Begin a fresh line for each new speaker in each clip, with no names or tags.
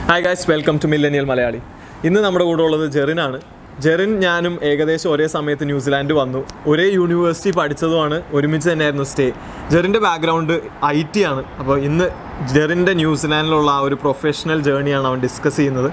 Hi guys welcome to millennial Malayali ഇന്ന് നമ്മുടെ കൂടെ ഉള്ളത് ജെറിനാണ് ജെറിൻ ഞാനും ഏകദേശം ഒരേ സമയത്ത് ന്യൂസിലാൻഡ് വന്നു ഒരേ യൂണിവേഴ്സിറ്റി പഠിച്ചതുമാണ് ഒരുമിച്ച് തന്നെയായിരുന്നു സ്റ്റേ ജെറിൻ്റെ ബാക്ക്ഗ്രൗണ്ട് ഐ ടി ആണ് അപ്പോൾ ഇന്ന് ജെറിൻ്റെ ന്യൂസിലാൻഡിലുള്ള ആ ഒരു പ്രൊഫഷണൽ ജേണിയാണ് അവൻ ഡിസ്കസ് ചെയ്യുന്നത്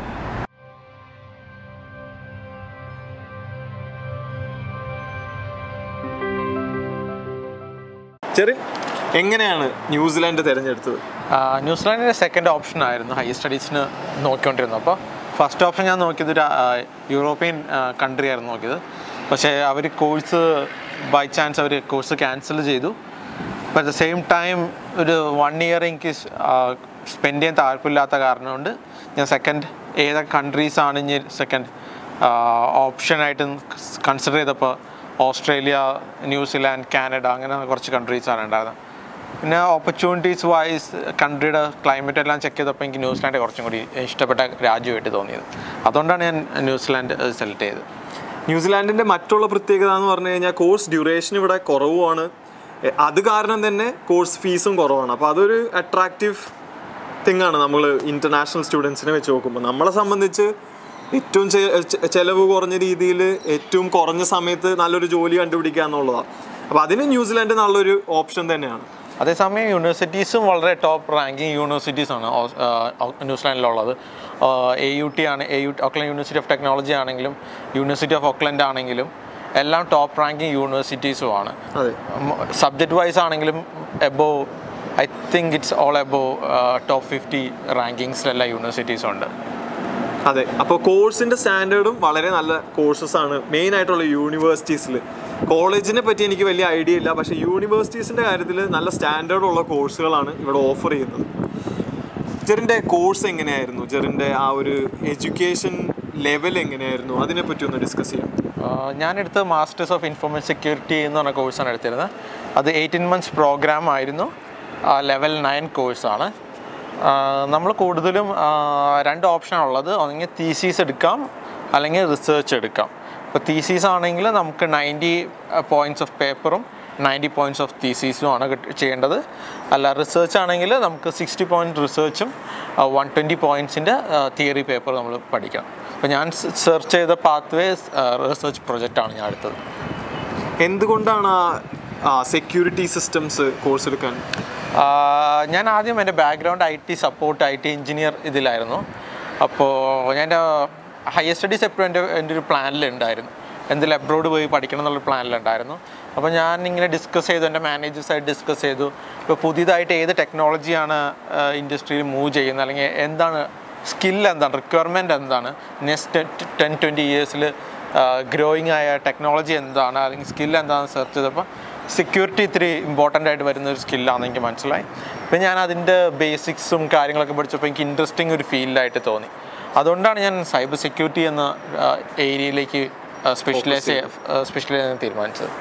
ജെറിൻ എങ്ങനെയാണ് ന്യൂസിലാൻഡ് തിരഞ്ഞെടുത്തത്
ആഹ് ന്യൂസിലാൻഡിൻ്റെ സെക്കൻഡ് ഓപ്ഷൻ ആയിരുന്നു ഹയർ സ്റ്റഡീസിന് നോക്കിക്കൊണ്ടിരുന്നത് അപ്പോൾ ഫസ്റ്റ് ഓപ്ഷൻ ഞാൻ നോക്കിയത് ഒരു ആഹ്, യൂറോപ്യൻ കൺട്രി ആയിരുന്നു നോക്കിയത് പക്ഷേ അവർ കോഴ്സ് ബൈ ചാൻസ് അവർ കോഴ്സ് ക്യാൻസൽ ചെയ്തു അറ്റ് ദ സെയിം ടൈം ഒരു വൺ ഇയർ എനിക്ക് സ്പെൻഡ് ചെയ്യാൻ താല്പര്യമില്ലാത്ത കാരണം കൊണ്ട് ഞാൻ സെക്കൻഡ് ഏതൊക്കെ കൺട്രീസാണ് ഇനി സെക്കൻഡ് ഓപ്ഷനായിട്ട് കൺസിഡർ ചെയ്തപ്പോൾ ഓസ്ട്രേലിയ ന്യൂസിലാൻഡ് കാനഡ അങ്ങനെ കുറച്ച് കൺട്രീസാണ് ഉണ്ടായിരുന്നത് പിന്നെ ഓപ്പർച്യൂണിറ്റീസ് വൈസ് കൺട്രിയുടെ ക്ലൈമറ്റ് എല്ലാം ചെക്ക് ചെയ്തപ്പോൾ എനിക്ക് ന്യൂസിലാൻഡ് കുറച്ചും കൂടി ഇഷ്ടപ്പെട്ട രാജ്യമായിട്ട് തോന്നിയത് അതുകൊണ്ടാണ് ഞാൻ ന്യൂസിലാൻഡ് സെലക്ട് ചെയ്തത്
ന്യൂസിലാൻഡിന്റെ മറ്റുള്ള പ്രത്യേകത എന്ന് പറഞ്ഞു കഴിഞ്ഞാൽ കോഴ്സ് ഡ്യൂറേഷൻ ഇവിടെ കുറവുമാണ് എ, അത് കാരണം തന്നെ കോഴ്സ് ഫീസും കുറവാണ് അപ്പോൾ അതൊരു അട്രാക്റ്റീവ് തിങ് ആണ് നമ്മൾ ഇന്റർനാഷണൽ സ്റ്റുഡൻസിനെ വെച്ച് നോക്കുമ്പോൾ നമ്മളെ സംബന്ധിച്ച് ഏറ്റവും ചെ- ചെ- ചെലവ് കുറഞ്ഞ രീതിയിൽ ഏറ്റവും കുറഞ്ഞ സമയത്ത് നല്ലൊരു ജോലി കണ്ടുപിടിക്കുക എന്നുള്ളതാണ് അപ്പോൾ അതിന് ന്യൂസിലാൻഡ് നല്ലൊരു ഓപ്ഷൻ തന്നെയാണ്
അതേസമയം യൂണിവേഴ്സിറ്റീസും വളരെ ടോപ്പ് റാങ്കിങ് യൂണിവേഴ്സിറ്റീസാണ് ന്യൂസിലാൻഡിലുള്ളത് എ യു ടി ആണ് A U Auckland University of Technology ആണെങ്കിലും യൂണിവേഴ്സിറ്റി ഓഫ് ഓക്ലൻഡ് ആണെങ്കിലും എല്ലാം ടോപ്പ് റാങ്കിങ് യൂണിവേഴ്സിറ്റീസുമാണ്
അതെ
സബ്ജക്റ്റ് വൈസ് ആണെങ്കിലും above I think it's all above top fifty റാങ്കിങ്സിലെല്ലാം യൂണിവേഴ്സിറ്റീസും ഉണ്ട്
അതെ അപ്പോൾ കോഴ്സിന്റെ സ്റ്റാൻഡേർഡും വളരെ നല്ല കോഴ്സസ് ആണ് മെയിൻ ആയിട്ടുള്ള യൂണിവേഴ്സിറ്റീസിൽ കോളേജിനെ പറ്റി എനിക്ക് വലിയ ഐഡിയ ഇല്ല പക്ഷേ യൂണിവേഴ്സിറ്റീസിന്റെ കാര്യത്തിൽ നല്ല സ്റ്റാൻഡേർഡ് ഉള്ള കോഴ്സുകളാണ് ഇവിടെ ഓഫർ ചെയ്യുന്നത് ജെറിന്റെ കോഴ്സ് എങ്ങനെയായിരുന്നു ജെറിന്റെ ആ ഒരു എഡ്യൂക്കേഷൻ ലെവൽ എങ്ങനെയായിരുന്നു അതിനെപ്പറ്റി ഒന്ന് ഡിസ്കസ് ചെയ്യാം
ആഹ് ഞാനെടുത്ത മാസ്റ്റേഴ്സ് ഓഫ് ഇൻഫർമേഷൻ സെക്യൂരിറ്റി എന്ന് പറഞ്ഞ കോഴ്സാണ് എടുത്തിരുന്നത് അത് എയ്റ്റീൻ മന്ത്സ് പ്രോഗ്രാം ആയിരുന്നു ലെവൽ നയൻ കോഴ്സാണ് നമ്മൾ കൂടുതലും ആഹ് രണ്ട് ഓപ്ഷനാണ് ഉള്ളത് ഒന്നെങ്കിൽ തീസീസ് എടുക്കാം അല്ലെങ്കിൽ റിസർച്ച് എടുക്കാം ഇപ്പോൾ തീസീസ് ആണെങ്കിൽ നമുക്ക് നയൻറ്റി പോയിൻറ്റ്സ് ഓഫ് പേപ്പറും നയൻറ്റി പോയിൻറ്റ്സ് ഓഫ് തീസീസും ആണ് കിട്ട- ചെയ്യേണ്ടത് അല്ല റിസർച്ച് ആണെങ്കിൽ നമുക്ക് സിക്സ്റ്റി പോയിൻറ്റ് റിസർച്ചും വൺ ട്വൻറ്റി പോയിൻറ്റ്സിൻ്റെ തിയറി പേപ്പർ നമ്മൾ പഠിക്കണം അപ്പോൾ ഞാൻ സെർച്ച് ചെയ്ത പാത്ത് വേ റിസർച്ച് പ്രൊജക്റ്റാണ് ഞാൻ എടുത്തത്
എന്തുകൊണ്ടാണ് ആ സെക്യൂരിറ്റി സിസ്റ്റംസ് കോഴ്സ് എടുക്കാൻ
ആഹ് ഞാൻ ആദ്യം എൻ്റെ background I T support I T engineer ഇതിലായിരുന്നു അപ്പോൾ ഞാൻ എൻ്റെ ഹയർ സ്റ്റഡീസ് എപ്പോഴും എൻ്റെ എൻ്റെ ഒരു പ്ലാനിലുണ്ടായിരുന്നു എന്തെങ്കിലും അബ്രോഡ് പോയി പഠിക്കണം എന്നുള്ള പ്ലാനിലുണ്ടായിരുന്നു അപ്പോൾ ഞാൻ ഇങ്ങനെ ഡിസ്കസ് ചെയ്തു എൻ്റെ മാനേജേഴ്സായിട്ട് ഡിസ്കസ് ചെയ്തു ഇപ്പോൾ പുതിയതായിട്ട് ഏത് ടെക്നോളജിയാണ് ഇൻഡസ്ട്രിയിൽ മൂവ് ചെയ്യുന്നത് അല്ലെങ്കിൽ എന്താണ് സ്കിൽ എന്താണ് റിക്വയർമെൻറ്റ് എന്താണ് നെക്സ്റ്റ് ടെൻ ട്വൻറ്റി ഇയേഴ്സിൽ ഗ്രോയിങ് ആയ ടെക്നോളജി എന്താണ് അല്ലെങ്കിൽ സ്കിൽ എന്താണെന്ന് സെർച്ച് ചെയ്തപ്പോൾ സെക്യൂരിറ്റി ഇത്തിരി ഇമ്പോർട്ടൻ്റ് ആയിട്ട് വരുന്ന ഒരു സ്കില്ലാണെന്ന് എനിക്ക് മനസ്സിലായി പിന്നെ ഞാൻ അതിൻ്റെ ബേസിക്സും കാര്യങ്ങളൊക്കെ പഠിച്ചപ്പോൾ എനിക്ക് ഇൻട്രസ്റ്റിംഗ് ഒരു ഫീൽഡായിട്ട് തോന്നി അതുകൊണ്ടാണ് ഞാൻ സൈബർ സെക്യൂരിറ്റി എന്ന ഏരിയയിലേക്ക് സ്പെഷ്യലൈസ് സ്പെഷ്യലൈസ് ചെയ്യാൻ തീരുമാനിച്ചത്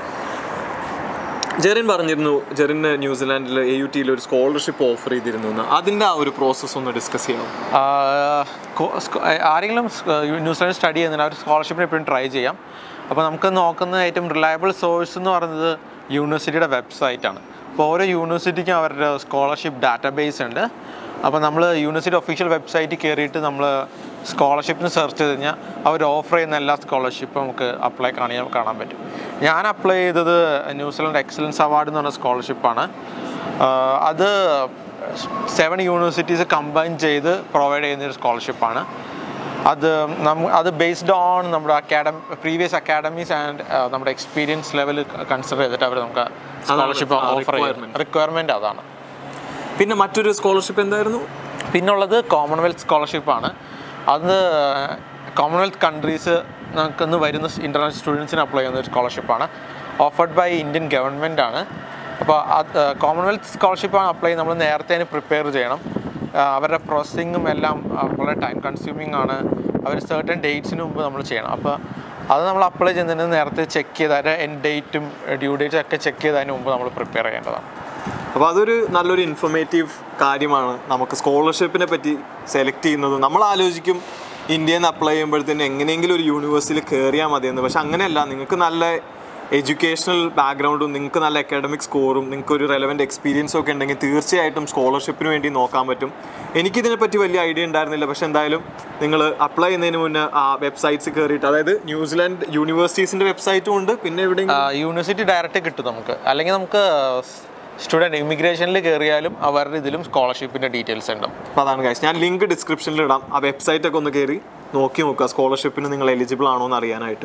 ജെറിൻ പറഞ്ഞിരുന്നു ജെറിന് ന്യൂസിലാൻഡിൽ എ യു ടിയിൽ ഒരു സ്കോളർഷിപ്പ് ഓഫർ ചെയ്തിരുന്നു എന്ന് അതിൻ്റെ ആ ഒരു പ്രോസസ്സ് ഒന്ന് ഡിസ്കസ് ചെയ്യാം
ആഹ് കോ- സ്കോ- ആരെങ്കിലും സ്- ന്യൂസിലാൻഡ് സ്റ്റഡി ചെയ്യുന്നതിന് അവർ സ്കോളർഷിപ്പിന് എപ്പോഴും ട്രൈ ചെയ്യാം അപ്പോൾ നമുക്ക് നോക്കുന്ന ഏറ്റവും റിലയബിൾ സോഴ്സ് എന്ന് പറയുന്നത് യൂണിവേഴ്സിറ്റിയുടെ വെബ്സൈറ്റാണ് അപ്പോൾ ഓരോ യൂണിവേഴ്സിറ്റിക്കും അവരുടെ സ്കോളർഷിപ്പ് ഡാറ്റാബേസ് ഉണ്ട് അപ്പോൾ നമ്മൾ യൂണിവേഴ്സിറ്റി ഒഫീഷ്യൽ വെബ്സൈറ്റിൽ കയറിയിട്ട് നമ്മൾ സ്കോളർഷിപ്പിന് സെർച്ച് ചെയ്ത് കഴിഞ്ഞാൽ അവർ ഓഫർ ചെയ്യുന്ന എല്ലാ സ്കോളർഷിപ്പും നമുക്ക് അപ്ലൈ കാണാൻ കാണാൻ പറ്റും ഞാൻ അപ്ലൈ ചെയ്തത് ന്യൂസിലാൻഡ് എക്സലൻസ് അവാർഡ് എന്ന് പറഞ്ഞ സ്കോളർഷിപ്പാണ് അത് സെവൻ യൂണിവേഴ്സിറ്റീസ് കമ്പൈൻ ചെയ്ത് പ്രൊവൈഡ് ചെയ്യുന്ന ഒരു സ്കോളർഷിപ്പാണ് അത് നമ്മ അത് ബേസ്ഡ് ഓൺ നമ്മുടെ അക്കാഡമി പ്രീവിയസ് അക്കാഡമീസ് ആൻഡ് നമ്മുടെ എക്സ്പീരിയൻസ് ലെവൽ കൺസിഡർ ചെയ്തിട്ട് അവർ നമുക്ക് സ്കോളർഷിപ്പ്
ആ,
ഓഫർ ചെയ്യുന്നത്
requirement.
റിക്വയർമെൻറ്റ് അതാണ്
പിന്നെ മറ്റൊരു സ്കോളർഷിപ്പ് എന്തായിരുന്നു
പിന്നുള്ളത് കോമൺവെൽത്ത് സ്കോളർഷിപ്പാണ് അത് കോമൺവെൽത്ത് കൺട്രീസ് നമുക്കിന്ന് വരുന്ന ഇൻ്റർനാഷണൽ സ്റ്റുഡൻസിന് അപ്ലൈ ചെയ്യുന്ന ഒരു സ്കോളർഷിപ്പാണ് ഓഫർഡ് ബൈ ഇന്ത്യൻ ഗവൺമെൻറ് ആണ് അപ്പോൾ അത് കോമൺവെൽത്ത് സ്കോളർഷിപ്പാണ് അപ്ലൈ നമ്മൾ നേരത്തെ അതിന് പ്രിപ്പയർ ചെയ്യണം ആ, അവരുടെ പ്രോസസ്സിങ്ങും എല്ലാം ആ, വളരെ ടൈം കൺസ്യൂമിങ് ആണ് അവർ സർട്ടൻ ഡേറ്റ്സിന് മുമ്പ് നമ്മൾ ചെയ്യണം അപ്പോൾ അത് നമ്മൾ അപ്ലൈ ചെയ്യുന്നതിന് നേരത്തെ ചെക്ക് ചെയ്ത് അതിൻ്റെ എൻ ഡേറ്റും ഡ്യൂ ഡേറ്റും ഒക്കെ ചെക്ക് ചെയ്തതിന് മുമ്പ് നമ്മൾ പ്രിപ്പയർ ചെയ്യേണ്ടതാണ്
അപ്പോൾ അതൊരു നല്ലൊരു ഇൻഫർമേറ്റീവ് കാര്യമാണ് നമുക്ക് സ്കോളർഷിപ്പിനെ പറ്റി സെലക്ട് ചെയ്യുന്നത് നമ്മൾ ആലോചിക്കും ഇന്ത്യയിൽ നിന്ന് അപ്ലൈ ചെയ്യുമ്പോഴത്തേന് എങ്ങനെയെങ്കിലും ഒരു യൂണിവേഴ്സിറ്റിയിൽ കയറിയാൽ മതിയെന്ന് പക്ഷെ അങ്ങനെയല്ല നിങ്ങൾക്ക് നല്ല എഡ്യൂക്കേഷണൽ ബാക്ക്ഗ്രൗണ്ടും നിങ്ങൾക്ക് നല്ല അക്കാഡമിക് സ്കോറും നിങ്ങൾക്ക് ഒരു റെലവൻറ്റ് എക്സ്പീരിയൻസും ഒക്കെ ഉണ്ടെങ്കിൽ തീർച്ചയായിട്ടും സ്കോളർഷിപ്പിന് വേണ്ടി നോക്കാൻ പറ്റും എനിക്കിതിനെപ്പറ്റി വലിയ ഐഡിയ ഉണ്ടായിരുന്നില്ല പക്ഷെ എന്തായാലും നിങ്ങൾ അപ്ലൈ ചെയ്യുന്നതിന് മുന്നേ ആ വെബ്സൈറ്റ്സ് കയറിയിട്ട് അതായത് ന്യൂസിലാൻഡ് യൂണിവേഴ്സിറ്റീസിൻ്റെ വെബ്സൈറ്റും ഉണ്ട് പിന്നെ എവിടെയെങ്കിലും
യൂണിവേഴ്സിറ്റി ഡയറക്റ്റ് കിട്ടും നമുക്ക് അല്ലെങ്കിൽ നമുക്ക് സ്റ്റുഡൻറ്റ് ഇമിഗ്രേഷനിൽ കയറിയാലും അവരുടെ ഇതിലും സ്കോളർഷിപ്പിൻ്റെ ഡീറ്റെയിൽസ് ഉണ്ടാവും
അപ്പോൾ അതാണ് കാശ് ഞാൻ ലിങ്ക് ഡിസ്ക്രിപ്ഷനിൽ ഇടാം ആ വെബ്സൈറ്റ് ഒക്കെ ഒന്ന് കയറി നോക്കി നോക്കുക സ്കോളർഷിപ്പിന് നിങ്ങൾ എലിജിബിൾ ആണോ എന്ന് അറിയാനായിട്ട്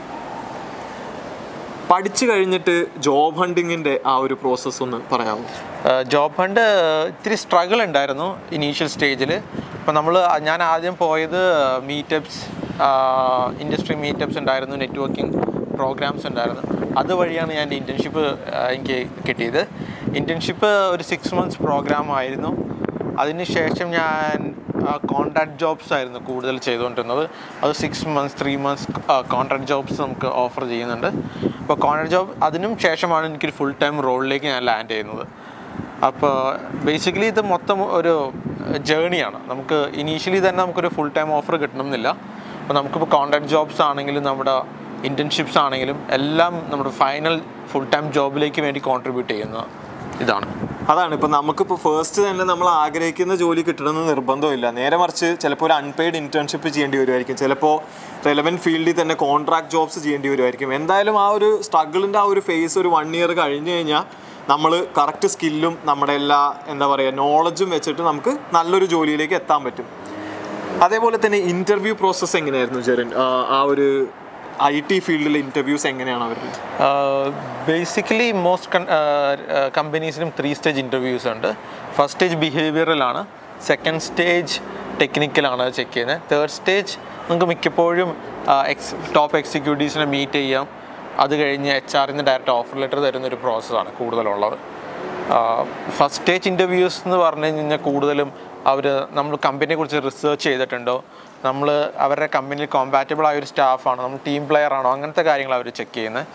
പഠിച്ചു കഴിഞ്ഞിട്ട് ജോബ് ഹണ്ടിങ്ങിൻ്റെ ആ ഒരു പ്രോസസ്സ് ഒന്ന് പറയാമോ
ജോബ് ഫണ്ട് ഇത്തിരി സ്ട്രഗിൾ ഉണ്ടായിരുന്നു ഇനീഷ്യൽ സ്റ്റേജിൽ ഇപ്പം നമ്മൾ ഞാൻ ആദ്യം പോയത് മീറ്റപ്സ് ഇൻഡസ്ട്രി മീറ്റപ്സ് ഉണ്ടായിരുന്നു നെറ്റ്വർക്കിംഗ് പ്രോഗ്രാംസ് ഉണ്ടായിരുന്നു അതുവഴിയാണ് ഞാൻ ഇൻറ്റേൺഷിപ്പ് എനിക്ക് കിട്ടിയത് ഇൻറ്റേൺഷിപ്പ് ഒരു സിക്സ് മന്ത്സ് പ്രോഗ്രാം ആയിരുന്നു അതിനുശേഷം ഞാൻ കോൺട്രാക്ട് ജോബ്സ് ആയിരുന്നു കൂടുതൽ ചെയ്തുകൊണ്ടിരുന്നത് അത് six months three months contract jobs നമുക്ക് ഓഫർ ചെയ്യുന്നുണ്ട് അപ്പോൾ കോൺട്രാക്ട് ജോബ് അതിനും ശേഷമാണ് എനിക്കൊരു ഫുൾ ടൈം റോളിലേക്ക് ഞാൻ ലാൻഡ് ചെയ്യുന്നത് അപ്പോൾ ബേസിക്കലി ഇത് മൊത്തം ഒരു ജേണിയാണ് നമുക്ക് ഇനീഷ്യലി തന്നെ നമുക്കൊരു ഫുൾ ടൈം ഓഫർ കിട്ടണമെന്നില്ല അപ്പോൾ നമുക്കിപ്പോൾ കോൺട്രാക്ട് ജോബ്സ് ആണെങ്കിലും നമ്മുടെ ഇൻറ്റേൺഷിപ്സ് ആണെങ്കിലും എല്ലാം നമ്മുടെ ഫൈനൽ ഫുൾ ടൈം ജോബിലേക്ക് വേണ്ടി കോൺട്രിബ്യൂട്ട് ചെയ്യുന്ന ഇതാണ്
അതാണ് ഇപ്പം നമുക്കിപ്പോൾ ഫസ്റ്റ് തന്നെ നമ്മൾ ആഗ്രഹിക്കുന്ന ജോലി കിട്ടണമെന്ന് നിർബന്ധമില്ല നേരെ മറിച്ച് ചിലപ്പോൾ ഒരു അൺപെയ്ഡ് ഇന്റേൺഷിപ്പ് ചെയ്യേണ്ടി വരുമായിരിക്കും ചിലപ്പോൾ റെലവൻറ്റ് ഫീൽഡിൽ തന്നെ കോൺട്രാക്ട് ജോബ്സ് ചെയ്യേണ്ടി വരുമായിരിക്കും എന്തായാലും ആ ഒരു സ്ട്രഗിളിൻ്റെ ആ ഒരു ഫേസ് ഒരു വൺ ഇയർ കഴിഞ്ഞ് കഴിഞ്ഞാൽ നമ്മൾ കറക്റ്റ് സ്കില്ലും നമ്മുടെ എല്ലാ എന്താ പറയുക നോളജും വെച്ചിട്ട് നമുക്ക് നല്ലൊരു ജോലിയിലേക്ക് എത്താൻ പറ്റും അതേപോലെ തന്നെ ഇൻ്റർവ്യൂ പ്രോസസ്സ് എങ്ങനെയായിരുന്നു ജെറിൻ ആ, ആ ഒരു ഐ ടി ഫീൽഡിലെ ഇൻ്റർവ്യൂസ് എങ്ങനെയാണ് അവരുടെ
ബേസിക്കലി മോസ്റ്റ് കമ്പനീസിനും ത്രീ സ്റ്റേജ് ഇൻ്റർവ്യൂസ് ഉണ്ട് ഫസ്റ്റ് സ്റ്റേജ് ബിഹേവിയറലാണ് സെക്കൻഡ് സ്റ്റേജ് ടെക്നിക്കലാണ് ചെക്ക് ചെയ്യുന്നത് തേർഡ് സ്റ്റേജ് നമുക്ക് മിക്കപ്പോഴും എക്സ് ടോപ്പ് എക്സിക്യൂട്ടീവ്സിനെ മീറ്റ് ചെയ്യാം അത് കഴിഞ്ഞ് എച്ച് ആറിന് ഡയറക്റ്റ് ഓഫർ ലെറ്റർ തരുന്ന ഒരു പ്രോസസ്സാണ് കൂടുതലുള്ളത് ഫസ്റ്റ് സ്റ്റേജ് ഇൻ്റർവ്യൂസ് എന്ന് പറഞ്ഞു കഴിഞ്ഞാൽ കൂടുതലും അവർ നമ്മൾ കമ്പനിയെ കുറിച്ച് റിസർച്ച് ചെയ്തിട്ടുണ്ടോ നമ്മൾ അവരുടെ കമ്പനിയിൽ കോമ്പാറ്റബിൾ ആയ ഒരു സ്റ്റാഫാണോ നമ്മൾ ടീം പ്ലെയർ ആണോ അങ്ങനത്തെ കാര്യങ്ങൾ അവർ ചെക്ക് ചെയ്യുന്നത്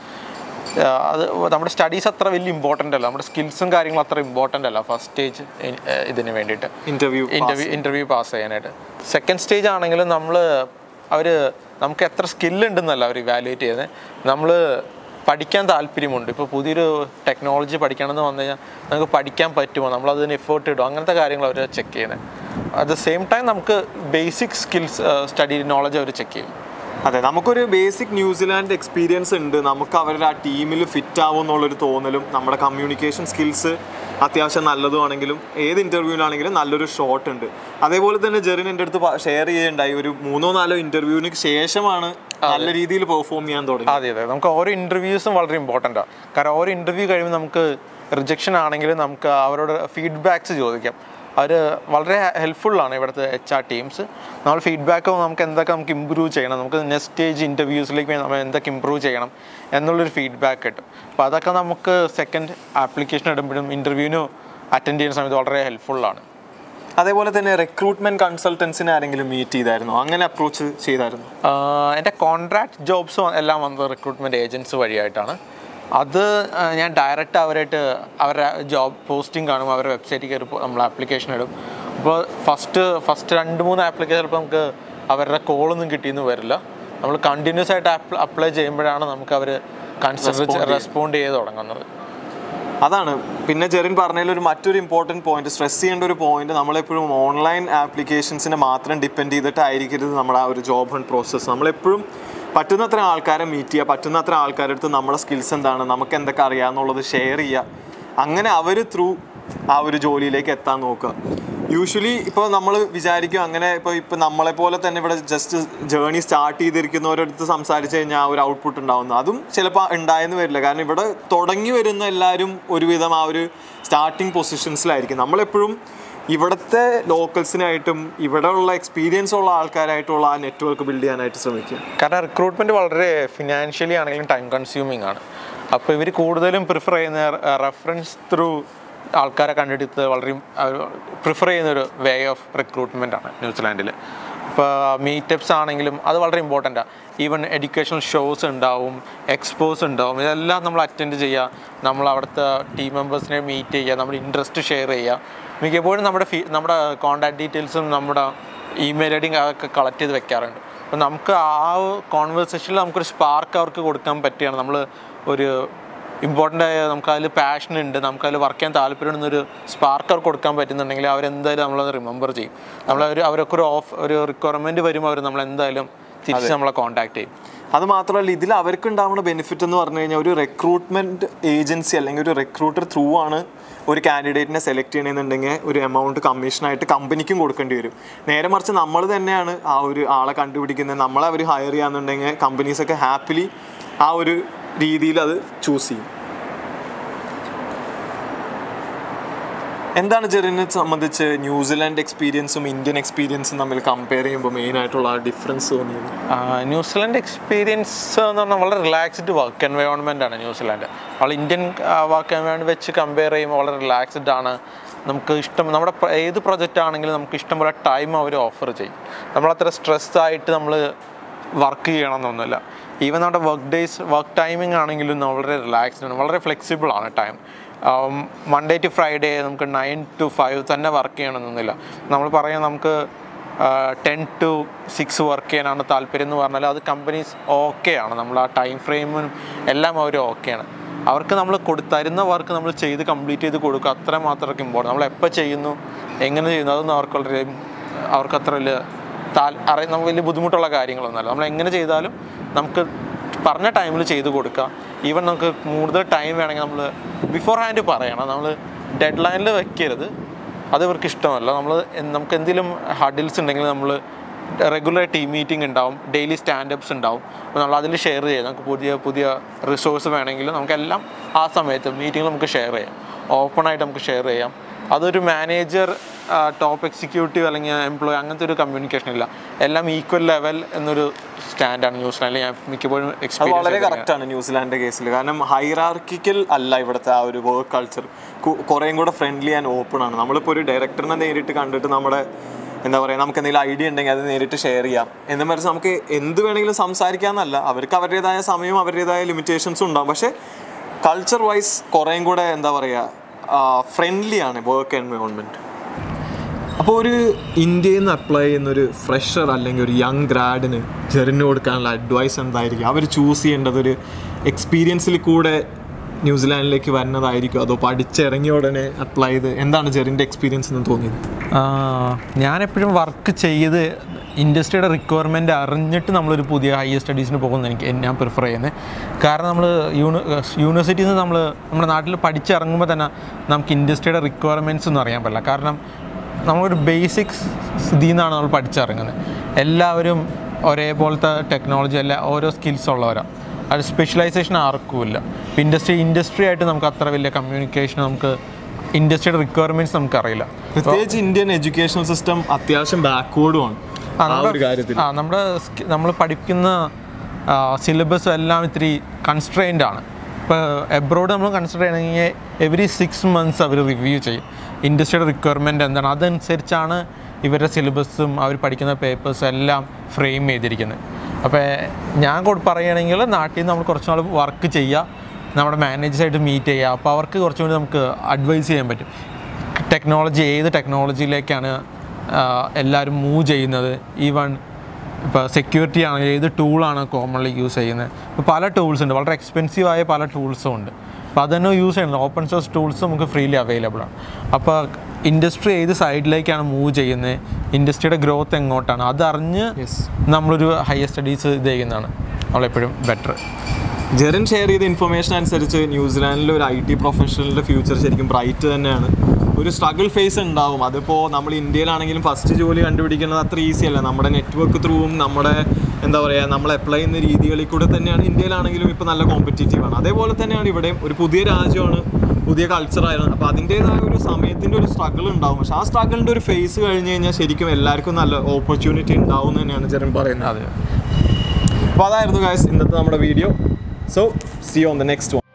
ആഹ് അത് നമ്മുടെ സ്റ്റഡീസ് അത്ര വലിയ ഇമ്പോർട്ടൻ്റ് അല്ല നമ്മുടെ സ്കിൽസും കാര്യങ്ങളും അത്ര ഇമ്പോർട്ടൻ്റ് അല്ല ഫസ്റ്റ് സ്റ്റേജ് ഇതിന് വേണ്ടിയിട്ട്
ഇൻ്റർവ്യൂ
ഇൻ്റർവ്യൂ ഇൻ്റർവ്യൂ പാസ് ചെയ്യാനായിട്ട് സെക്കൻഡ് സ്റ്റേജ് ആണെങ്കിലും നമ്മൾ അവർ നമുക്ക് എത്ര സ്കില്ലുണ്ടെന്നല്ല അവർ ഇവാലുവേറ്റ് ചെയ്യുന്നത് നമ്മൾ പഠിക്കാൻ താല്പര്യമുണ്ട് ഇപ്പോൾ പുതിയൊരു ടെക്നോളജി പഠിക്കണമെന്ന് വന്നു കഴിഞ്ഞാൽ നമുക്ക് പഠിക്കാൻ പറ്റുമോ നമ്മൾ അതിന് എഫേർട്ട് ഇടുമോ അങ്ങനത്തെ കാര്യങ്ങൾ അവർ ചെക്ക് ചെയ്യുന്നത് അറ്റ് ദ സെയിം ടൈം നമുക്ക് ബേസിക് സ്കിൽസ് സ്റ്റഡി നോളജ് അവർ ചെക്ക് ചെയ്യും
അതെ നമുക്കൊരു ബേസിക് ന്യൂസിലാൻഡ് എക്സ്പീരിയൻസ് ഉണ്ട് നമുക്ക് അവരുടെ ആ ടീമിൽ ഫിറ്റ് ആവും എന്നുള്ളൊരു തോന്നലും നമ്മുടെ കമ്മ്യൂണിക്കേഷൻ സ്കിൽസ് അത്യാവശ്യം നല്ലതുമാണെങ്കിലും ഏത് ഇൻ്റർവ്യൂവിലാണെങ്കിലും നല്ലൊരു ഷോട്ട് ഉണ്ട് അതേപോലെ തന്നെ ജെറിൻ എൻ്റെ അടുത്ത് ഷെയർ ചെയ്യുണ്ടായി ഒരു മൂന്നോ നാലോ ഇൻ്റർവ്യൂവിന് ശേഷമാണ് നല്ല രീതിയിൽ പെർഫോം ചെയ്യാൻ തുടങ്ങി
അതെ അതെ നമുക്ക് ഓരോ ഇൻ്റർവ്യൂസും വളരെ ഇമ്പോർട്ടൻ്റ് ആണ് കാരണം ഓരോ ഇൻ്റർവ്യൂ കഴിയുമ്പോൾ നമുക്ക് റിജക്ഷൻ ആണെങ്കിലും നമുക്ക് അവരോട് ഫീഡ്ബാക്സ് ചോദിക്കാം അവർ വളരെ ഹെൽപ്ഫുള്ളാണ് ഇവിടുത്തെ എച്ച് ആർ ടീംസ് നമ്മൾ ഫീഡ്ബാക്ക് നമുക്ക് എന്തൊക്കെ നമുക്ക് ഇമ്പ്രൂവ് ചെയ്യണം നമുക്ക് നെക്സ്റ്റ് സ്റ്റേജ് ഇൻ്റർവ്യൂസിലേക്ക് നമ്മൾ എന്തൊക്കെ ഇമ്പ്രൂവ് ചെയ്യണം എന്നുള്ളൊരു ഫീഡ്ബാക്ക് കിട്ടും അപ്പോൾ അതൊക്കെ നമുക്ക് സെക്കൻഡ് ആപ്ലിക്കേഷൻ ഇടുമ്പോഴും ഇൻ്റർവ്യൂവിനും അറ്റൻഡ് ചെയ്യുന്ന സമയത്ത് വളരെ ഹെൽപ്ഫുള്ളാണ്
അതേപോലെ തന്നെ റിക്രൂട്ട്മെന്റ് കൺസൾട്ടൻസിനെ ആരെങ്കിലും മീറ്റ് ചെയ്തായിരുന്നു അങ്ങനെ അപ്രോച്ച് ചെയ്തായിരുന്നു
ആഹ് എൻ്റെ കോൺട്രാക്ട് ജോബ്സ് എല്ലാം വന്നത് റിക്രൂട്ട്മെൻറ്റ് ഏജൻസി വഴിയായിട്ടാണ് അത് ആഹ് ഞാൻ ഡയറക്റ്റ് അവരായിട്ട് അവരുടെ ജോബ് പോസ്റ്റിംഗ് കാണും അവരുടെ വെബ്സൈറ്റിൽ കയറി പോ- നമ്മൾ ആപ്ലിക്കേഷൻ ഇടും അപ്പോൾ ഫസ്റ്റ് ഫസ്റ്റ് രണ്ട് മൂന്ന് ആപ്ലിക്കേഷൻ ചിലപ്പോൾ നമുക്ക് അവരുടെ കോളൊന്നും കിട്ടിയെന്ന് വരില്ല നമ്മൾ കണ്ടിന്യൂസ് ആയിട്ട് അപ്ലൈ ചെയ്യുമ്പോഴാണ് നമുക്ക് അവർ കൺസിഡർ റെസ്പോണ്ട് ചെയ്ത് തുടങ്ങുന്നത്
അതാണ് പിന്നെ ജെറിൻ പറഞ്ഞതിൽ ഒരു മറ്റൊരു ഇമ്പോർട്ടൻറ്റ് പോയിന്റ് സ്ട്രെസ് ചെയ്യേണ്ട ഒരു പോയിന്റ് നമ്മളെപ്പോഴും ഓൺലൈൻ ആപ്ലിക്കേഷൻസിനെ മാത്രം ഡിപ്പെൻഡ് ചെയ്തിട്ടായിരിക്കരുത് നമ്മുടെ ആ ഒരു ജോബ് ഹണ്ട് പ്രോസസ്സ് നമ്മളെപ്പോഴും പറ്റുന്നത്ര ആൾക്കാരെ മീറ്റ് ചെയ്യുക പറ്റുന്നത്ര ആൾക്കാരുടെ അടുത്ത് നമ്മുടെ സ്കിൽസ് എന്താണ് നമുക്ക് എന്തൊക്കെ അറിയാമെന്നുള്ളത് ഷെയർ ചെയ്യുക അങ്ങനെ അവർ ത്രൂ ആ ഒരു ജോലിയിലേക്ക് എത്താൻ നോക്കുക യൂഷ്വലി ഇപ്പോൾ നമ്മൾ വിചാരിക്കും അങ്ങനെ ഇപ്പോൾ ഇപ്പോൾ നമ്മളെ പോലെ തന്നെ ഇവിടെ ജസ്റ്റ് ജേർണി സ്റ്റാർട്ട് ചെയ്തിരിക്കുന്നവരടുത്ത് സംസാരിച്ച് കഴിഞ്ഞാൽ ആ ഒരു ഔട്ട്പുട്ട് ഉണ്ടാവുന്നു അതും ചിലപ്പോൾ ഉണ്ടായെന്ന് വരില്ല കാരണം ഇവിടെ തുടങ്ങി വരുന്ന എല്ലാവരും ഒരുവിധം ആ ഒരു സ്റ്റാർട്ടിങ് പൊസിഷൻസിലായിരിക്കും നമ്മളെപ്പോഴും ഇവിടുത്തെ ലോക്കൽസിനായിട്ടും ഇവിടെ ഉള്ള എക്സ്പീരിയൻസ് ഉള്ള ആൾക്കാരായിട്ടുള്ള ആ നെറ്റ്വർക്ക് ബിൽഡ് ചെയ്യാനായിട്ട് ശ്രമിക്കുക
കാരണം റിക്രൂട്ട്മെൻറ്റ് വളരെ ഫിനാൻഷ്യലി ആണെങ്കിലും ടൈം കൺസ്യൂമിങ് ആണ് അപ്പോൾ ഇവർ കൂടുതലും പ്രിഫർ ചെയ്യുന്ന റെഫറൻസ് ത്രൂ ആൾക്കാരെ കണ്ടെടുത്ത് വളരെ പ്രിഫർ ചെയ്യുന്ന ഒരു വേ ഓഫ് റിക്രൂട്ട്മെൻ്റ് ആണ് ന്യൂസിലാൻഡിൽ ഇപ്പോൾ മീറ്റപ്സ് ആണെങ്കിലും അത് വളരെ ഇമ്പോർട്ടൻ്റ് ആണ് ഈവൻ എഡ്യൂക്കേഷണൽ ഷോസ് ഉണ്ടാവും എക്സ്പോസ് ഉണ്ടാവും ഇതെല്ലാം നമ്മൾ അറ്റൻഡ് ചെയ്യുക നമ്മൾ അവിടുത്തെ ടീം മെമ്പേഴ്സിനെ മീറ്റ് ചെയ്യുക നമ്മുടെ ഇൻട്രസ്റ്റ് ഷെയർ ചെയ്യുക മിക്കപ്പോഴും നമ്മുടെ ഫീ നമ്മുടെ കോൺടാക്ട് ഡീറ്റെയിൽസും നമ്മുടെ ഇമെയിൽ ഐ ഡിയും അതൊക്കെ കളക്ട് ചെയ്ത് വെക്കാറുണ്ട് അപ്പോൾ നമുക്ക് ആ കോൺവെർസേഷനിൽ നമുക്കൊരു സ്പാർക്ക് അവർക്ക് കൊടുക്കാൻ പറ്റുകയാണ് നമ്മൾ ഒരു ഇമ്പോർട്ടൻ്റ് ആയ നമുക്ക് അതിൽ പാഷൻ ഉണ്ട് നമുക്ക് അതിൽ വർക്ക് ചെയ്യാൻ താല്പര്യമുണ്ടെന്നൊരു സ്പാർക്ക് കൊടുക്കാൻ പറ്റുന്നുണ്ടെങ്കിൽ അവരെന്തായാലും നമ്മളത് റിമെമ്പർ ചെയ്യും നമ്മളൊരു അവരൊക്കെ ഒരു ഓഫ് ഒരു റിക്വയർമെൻറ്റ് വരുമ്പോൾ അവർ നമ്മളെന്തായാലും തിരിച്ച് നമ്മളെ കോൺടാക്ട് ചെയ്യും
അത് മാത്രമല്ല ഇതിൽ അവർക്ക് ഉണ്ടാവുന്ന ബെനിഫിറ്റ് എന്ന് പറഞ്ഞു കഴിഞ്ഞാൽ ഒരു റിക്രൂട്ട്മെന്റ് ഏജൻസി അല്ലെങ്കിൽ ഒരു റിക്രൂട്ടർ ത്രൂ ആണ് ഒരു കാൻഡിഡേറ്റിനെ സെലക്ട് ചെയ്യണമെന്നുണ്ടെങ്കിൽ ഒരു എമൗണ്ട് കമ്മീഷനായിട്ട് കമ്പനിക്കും കൊടുക്കേണ്ടി വരും നേരെ മറിച്ച് നമ്മൾ തന്നെയാണ് ആ ഒരു ആളെ കണ്ടുപിടിക്കുന്നത് നമ്മളെ അവർ ഹയർ ചെയ്യാന്നുണ്ടെങ്കിൽ കമ്പനീസൊക്കെ ഹാപ്പിലി ആ ഒരു രീതിയിൽ അത് ചൂസ് ചെയ്യും എന്താണ് ജെറിനെ സംബന്ധിച്ച് ന്യൂസിലാൻഡ് എക്സ്പീരിയൻസും ഇന്ത്യൻ എക്സ്പീരിയൻസും തമ്മിൽ കമ്പയർ ചെയ്യുമ്പോൾ മെയിൻ ആയിട്ടുള്ള ആ ഡിഫറൻസ് തോന്നിയത്
ആ, ന്യൂസിലാൻഡ് എക്സ്പീരിയൻസ് എന്ന് പറഞ്ഞാൽ വളരെ റിലാക്സ്ഡ് വർക്ക് എൻവയോൺമെൻ്റ് ആണ് ന്യൂസിലാൻഡ് നമ്മൾ ഇന്ത്യൻ വർക്ക് എൻവയോൺമെൻറ്റ് വെച്ച് കമ്പയർ ചെയ്യുമ്പോൾ വളരെ റിലാക്സ്ഡ് ആണ് നമുക്ക് ഇഷ്ടം നമ്മുടെ പ്ര- ഏത് പ്രൊജക്റ്റ് ആണെങ്കിലും നമുക്ക് ഇഷ്ടംപോലെ ടൈം അവർ ഓഫർ ചെയ്യും നമ്മളത്ര സ്ട്രെസ് ആയിട്ട് നമ്മൾ വർക്ക് ചെയ്യണമെന്നൊന്നുമില്ല ഈവൻ നമ്മുടെ വർക്ക് ഡേയ്സ് വർക്ക് ടൈമിംഗ് ആണെങ്കിലും വളരെ റിലാക്സ്ഡ് ആണ് വളരെ ഫ്ലെക്സിബിൾ ആണ് ടൈം മൺഡേ ടു ഫ്രൈഡേ നമുക്ക് നയൻ ടു ഫൈവ് തന്നെ വർക്ക് ചെയ്യണമെന്നൊന്നുമില്ല നമ്മൾ പറയാം നമുക്ക് ടെൻ ടു സിക്സ് വർക്ക് ചെയ്യാനാണ് താല്പര്യം എന്ന് പറഞ്ഞാൽ അത് കമ്പനീസ് ഓക്കെ ആണ് നമ്മൾ ആ ടൈം ഫ്രെയിമും എല്ലാം അവർ ഓക്കെയാണ് അവർക്ക് നമ്മൾ കൊടു തരുന്ന വർക്ക് നമ്മൾ ചെയ്ത് കംപ്ലീറ്റ് ചെയ്ത് കൊടുക്കുക അത്ര മാത്രമൊക്കെ ഇമ്പോർട്ടൻ്റ് നമ്മൾ എപ്പോൾ ചെയ്യുന്നു എങ്ങനെ ചെയ്യുന്നു അതൊന്നും അവർക്ക് വളരെ അവർക്ക് അത്ര വലിയ താൽ അറിയ നമുക്ക് വലിയ ബുദ്ധിമുട്ടുള്ള കാര്യങ്ങളൊന്നുമല്ല നമ്മൾ എങ്ങനെ ചെയ്താലും നമുക്ക് പറഞ്ഞ ടൈമിൽ ചെയ്ത് കൊടുക്കുക ഈവൻ നമുക്ക് കൂടുതൽ ടൈം വേണമെങ്കിൽ നമ്മൾ ബിഫോർ ഹാൻഡ് പറയണം നമ്മൾ ഡെഡ് ലൈനിൽ വെക്കരുത് അത് ഇവർക്ക് ഇഷ്ടമല്ല നമ്മൾ നമുക്ക് എന്തെങ്കിലും ഹഡിൽസ് ഉണ്ടെങ്കിൽ നമ്മൾ റെഗുലർ ടീം മീറ്റിംഗ് ഉണ്ടാവും ഡെയിലി സ്റ്റാൻഡപ്സ് ഉണ്ടാവും അപ്പോൾ നമ്മൾ അതിൽ ഷെയർ ചെയ്യാം നമുക്ക് പുതിയ പുതിയ റിസോഴ്സ് വേണമെങ്കിൽ നമുക്കെല്ലാം ആ സമയത്ത് മീറ്റിംഗിൽ നമുക്ക് ഷെയർ ചെയ്യാം ഓപ്പണായിട്ട് നമുക്ക് ഷെയർ ചെയ്യാം അതൊരു മാനേജർ ടോപ്പ് എക്സിക്യൂട്ടീവ് അല്ലെങ്കിൽ എംപ്ലോയി അങ്ങനത്തെ ഒരു കമ്മ്യൂണിക്കേഷൻ ഇല്ല എല്ലാം ഈക്വൽ ലെവൽ എന്നൊരു സ്റ്റാൻഡാണ് ന്യൂസിലാൻഡിൽ ഞാൻ മിക്കപ്പോഴും
അത് വളരെ
എക്സ്പീരിയൻസ്
കറക്റ്റ് ആണ് ന്യൂസിലാൻഡിന്റെ കേസിൽ കാരണം ഹൈറാർക്കിക്കൽ അല്ല ഇവിടുത്തെ ആ ഒരു വർക്ക് കൾച്ചർ കുറേയും കൂടെ ഫ്രണ്ട്ലി ആൻഡ് ഓപ്പൺ ആണ് നമ്മളിപ്പോൾ ഒരു ഡയറക്ടറിനെ നേരിട്ട് കണ്ടിട്ട് നമ്മുടെ എന്താ പറയുക നമുക്ക് എന്തെങ്കിലും ഐഡിയ ഉണ്ടെങ്കിൽ അത് നേരിട്ട് ഷെയർ ചെയ്യാം എന്ന് മറിച്ച് നമുക്ക് എന്ത് വേണമെങ്കിലും സംസാരിക്കാമെന്നല്ല അവർക്ക് അവരുടേതായ സമയവും അവരുടേതായ ലിമിറ്റേഷൻസും ഉണ്ടാവും പക്ഷേ കൾച്ചർ വൈസ് കുറേയും കൂടെ എന്താ പറയുക ഫ്രണ്ട്ലി ആണ് വർക്ക് എൻവയോൺമെൻറ്റ് അപ്പോൾ ഒരു ഇന്ത്യയിൽ നിന്ന് അപ്ലൈ ചെയ്യുന്ന ഒരു ഫ്രഷർ അല്ലെങ്കിൽ ഒരു യങ് ഗ്രാഡിന് ജെറിന് കൊടുക്കാനുള്ള അഡ്വൈസ് എന്തായിരിക്കും അവർ ചൂസ് ചെയ്യേണ്ടത് ഒരു എക്സ്പീരിയൻസിൽ കൂടെ ന്യൂസിലാൻഡിലേക്ക് വരുന്നതായിരിക്കും അതോ പഠിച്ചിറങ്ങിയ ഉടനെ അപ്ലൈ ചെയ്ത് എന്താണ് ജെറിൻ്റെ എക്സ്പീരിയൻസ് എന്ന് തോന്നിയത്
ഞാനെപ്പോഴും വർക്ക് ചെയ്ത് ഇൻഡസ്ട്രിയുടെ റിക്വയർമെൻറ്റ് അറിഞ്ഞിട്ട് നമ്മളൊരു പുതിയ ഹയർ സ്റ്റഡീസിന് പോകുന്ന എനിക്ക് ഞാൻ പ്രിഫർ ചെയ്യുന്നത് കാരണം നമ്മൾ യൂണി യൂണിവേഴ്സിറ്റിയിൽ നിന്ന് നമ്മൾ നമ്മുടെ നാട്ടിൽ പഠിച്ചിറങ്ങുമ്പോൾ തന്നെ നമുക്ക് ഇൻഡസ്ട്രിയുടെ റിക്വയർമെൻറ്റ്സ് ഒന്നും അറിയാൻ പറ്റില്ല കാരണം നമ്മളൊരു ബേസിക്സ് ഇതിൽ നിന്നാണ് നമ്മൾ പഠിച്ചിറങ്ങുന്നത് എല്ലാവരും ഒരേപോലത്തെ ടെക്നോളജി അല്ല ഓരോ സ്കിൽസ് ഉള്ളവരാണ് അത് സ്പെഷ്യലൈസേഷൻ ആർക്കും ഇല്ല ഇപ്പം ഇൻഡസ്ട്രി ഇൻഡസ്ട്രി ആയിട്ട് നമുക്ക് അത്ര വലിയ കമ്മ്യൂണിക്കേഷൻ നമുക്ക് ഇൻഡസ്ട്രിയുടെ റിക്വയർമെൻറ്റ്സ് നമുക്കറിയില്ല
പ്രത്യേകിച്ച് ഇന്ത്യൻ എഡ്യൂക്കേഷൻ സിസ്റ്റം അത്യാവശ്യം ബാക്ക്വേർഡും
ആ,
ആണ് ആ
നമ്മുടെ-
ഒരു കാര്യത്തിൽ
ആ നമ്മുടെ നമ്മൾ പഠിക്കുന്ന സിലബസ് എല്ലാം ഇത്തിരി കൺസ്ട്രെയിൻഡ് ആണ് ഇപ്പോൾ എബ്രോഡ് നമ്മൾ കൺസിഡർ ചെയ്യണമെങ്കിൽ എവറി സിക്സ് മന്ത്സ് അവർ റിവ്യൂ ചെയ്യും ഇൻഡസ്ട്രിയുടെ റിക്വയർമെൻറ്റ് എന്താണ് അതനുസരിച്ചാണ് ഇവരുടെ സിലബസും അവർ പഠിക്കുന്ന പേപ്പേഴ്സും എല്ലാം ഫ്രെയിം ചെയ്തിരിക്കുന്നത് അപ്പോൾ ഞാൻ കൂടെ പറയുകയാണെങ്കിൽ നാട്ടിൽ നിന്ന് നമ്മൾ കുറച്ച് നാൾ വർക്ക് ചെയ്യുക നമ്മുടെ മാനേജേഴ്സായിട്ട് മീറ്റ് ചെയ്യുക അപ്പോൾ അവർക്ക് കുറച്ചും കൂടി നമുക്ക് അഡ്വൈസ് ചെയ്യാൻ പറ്റും ടെക്നോളജി ഏത് ടെക്നോളജിയിലേക്കാണ് എല്ലാവരും മൂവ് ചെയ്യുന്നത് ഈവൺ ഇപ്പോൾ സെക്യൂരിറ്റി ആണെങ്കിൽ ഏത് ടൂളാണ് കോമൺലി യൂസ് ചെയ്യുന്നത് ഇപ്പോൾ പല ടൂൾസ് ഉണ്ട് വളരെ എക്സ്പെൻസീവ് ആയ പല ടൂൾസും ഉണ്ട് അപ്പോൾ അതൊന്നും യൂസ് ചെയ്യുന്നത് ഓപ്പൺ സോഴ്സ് ടൂൾസ് നമുക്ക് ഫ്രീലി അവൈലബിൾ ആണ് അപ്പോൾ ഇൻഡസ്ട്രി ഏത് സൈഡിലേക്കാണ് മൂവ് ചെയ്യുന്നത് ഇൻഡസ്ട്രിയുടെ ഗ്രോത്ത് എങ്ങോട്ടാണ് അതറിഞ്ഞ് നമ്മളൊരു ഹയർ സ്റ്റഡീസ് ഇത് ചെയ്യുന്നതാണ് നമ്മളെപ്പോഴും ബെറ്റർ
ജെറിൻ ഷെയർ ചെയ്ത ഇൻഫർമേഷൻ അനുസരിച്ച് ന്യൂസിലാൻഡിലെ ഒരു ഐ ടി പ്രൊഫഷണലിൻ്റെ ഫ്യൂച്ചർ ശരിക്കും ബ്രൈറ്റ് തന്നെയാണ് ഒരു സ്ട്രഗിൾ ഫേസ് ഉണ്ടാവും അതിപ്പോൾ നമ്മൾ ഇന്ത്യയിലാണെങ്കിലും ഫസ്റ്റ് ജോലി കണ്ടുപിടിക്കുന്നത് അത്ര ഈസി അല്ല നമ്മുടെ നെറ്റ്വർക്ക് ത്രൂവും നമ്മുടെ എന്താ പറയുക നമ്മൾ അപ്ലൈ ചെയ്യുന്ന രീതികളിൽ കൂടെ തന്നെയാണ് ഇന്ത്യയിലാണെങ്കിലും ഇപ്പോൾ നല്ല കോമ്പറ്റീറ്റീവ് ആണ് അതേപോലെ തന്നെയാണ് ഇവിടെയും ഒരു പുതിയ രാജ്യമാണ് പുതിയ കൾച്ചറായിരുന്നു അപ്പോൾ അതിൻ്റേതായ ഒരു സമയത്തിൻ്റെ ഒരു സ്ട്രഗിൾ ഉണ്ടാവും പക്ഷേ ആ സ്ട്രഗിളിൻ്റെ ഒരു ഫേസ് കഴിഞ്ഞ് കഴിഞ്ഞാൽ ശരിക്കും എല്ലാവർക്കും നല്ല ഓപ്പർച്യൂണിറ്റി ഉണ്ടാവും എന്ന് തന്നെയാണ് ജെറിൻ പറയുന്നത്
അതെ
അപ്പോൾ അതായിരുന്നു ഗായ്സ് ഇന്നത്തെ നമ്മുടെ video so see on the next one